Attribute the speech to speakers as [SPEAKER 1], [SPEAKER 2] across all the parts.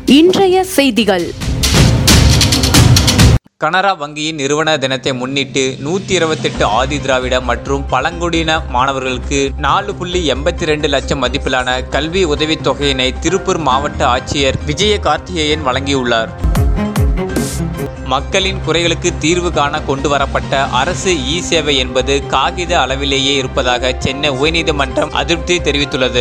[SPEAKER 1] இன்றைய செய்திகள்
[SPEAKER 2] கனரா வங்கியின் நிறுவன தினத்தை முன்னிட்டு நூற்றி இருபத்தெட்டு ஆதி திராவிட மற்றும் பழங்குடியின மாணவர்களுக்கு நாலு புள்ளி எண்பத்தி ரெண்டு லட்சம் மதிப்பிலான கல்வி உதவித் தொகையினை திருப்பூர் மாவட்ட ஆட்சியர் விஜய கார்த்திகேயன் வழங்கியுள்ளார் மக்களின் குறைகளுக்கு தீர்வு காண கொண்டு வரப்பட்ட அரசு இ சேவை என்பது காகித அளவிலேயே இருப்பதாக சென்னை உயர்நீதிமன்றம் அதிருப்தி தெரிவித்துள்ளது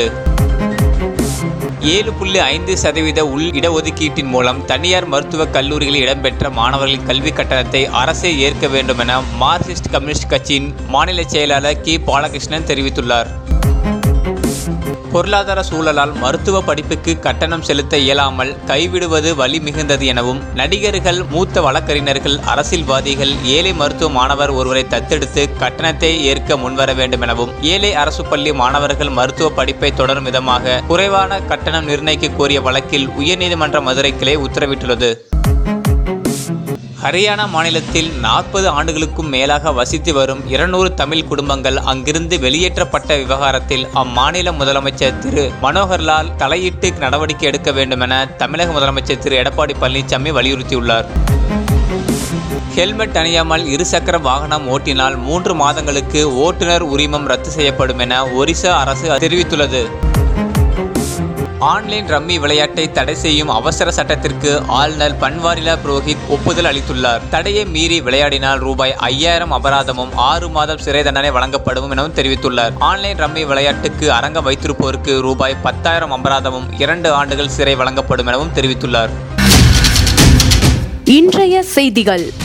[SPEAKER 2] ஏழு புள்ளி ஐந்து சதவீத உள் இடஒதுக்கீட்டின் மூலம் தனியார் மருத்துவக் கல்லூரிகளில் இடம்பெற்ற மாணவர்களின் கல்வி கட்டணத்தை அரசே ஏற்க வேண்டும் என மார்க்சிஸ்ட் கம்யூனிஸ்ட் கட்சியின் மாநில செயலாளர் கி பாலகிருஷ்ணன் தெரிவித்துள்ளார் பொருளாதார சூழலால் மருத்துவ படிப்புக்கு கட்டணம் செலுத்த இயலாமல் கைவிடுவது வலி மிகுந்தது எனவும் நடிகர்கள் மூத்த வழக்கறிஞர்கள் அரசியல்வாதிகள் ஏழை மருத்துவ மாணவர் ஒருவரை தத்தெடுத்து கட்டணத்தை ஏற்க முன்வர வேண்டும் எனவும் ஏழை அரசு பள்ளி மாணவர்கள் மருத்துவ படிப்பை தொடரும் விதமாக குறைவான கட்டணம் நிர்ணயிக்க கோரிய வழக்கில் உயர்நீதிமன்ற மதுரை கிளை உத்தரவிட்டுள்ளது ஹரியானா மாநிலத்தில் நாற்பது ஆண்டுகளுக்கும் மேலாக வசித்து வரும் இருநூறு தமிழ் குடும்பங்கள் அங்கிருந்து வெளியேற்றப்பட்ட விவகாரத்தில் அம்மாநில முதலமைச்சர் திரு மனோகர்லால் தலையிட்டு நடவடிக்கை எடுக்க வேண்டும் என தமிழக முதலமைச்சர் திரு எடப்பாடி பழனிசாமி வலியுறுத்தியுள்ளார் ஹெல்மெட் அணியாமல் இருசக்கர வாகனம் ஓட்டினால் மூன்று மாதங்களுக்கு ஓட்டுநர் உரிமம் ரத்து செய்யப்படும் என ஒரிசா அரசு தெரிவித்துள்ளது ஆன்லைன் ரம்மி விளையாட்டை தடை செய்யும் அவசர சட்டத்திற்கு ஆளுநர் பன்வாரிலா புரோஹித் ஒப்புதல் அளித்துள்ளார் தடையை மீறி விளையாடினால் ரூபாய் ஐயாயிரம் அபராதமும் ஆறு மாதம் சிறை தண்டனை வழங்கப்படும் எனவும் தெரிவித்துள்ளார் ஆன்லைன் ரம்மி விளையாட்டுக்கு அரங்கம் வைத்திருப்போருக்கு ரூபாய் பத்தாயிரம் அபராதமும் இரண்டு ஆண்டுகள் சிறை வழங்கப்படும் எனவும் தெரிவித்துள்ளார்
[SPEAKER 1] இன்றைய செய்திகள்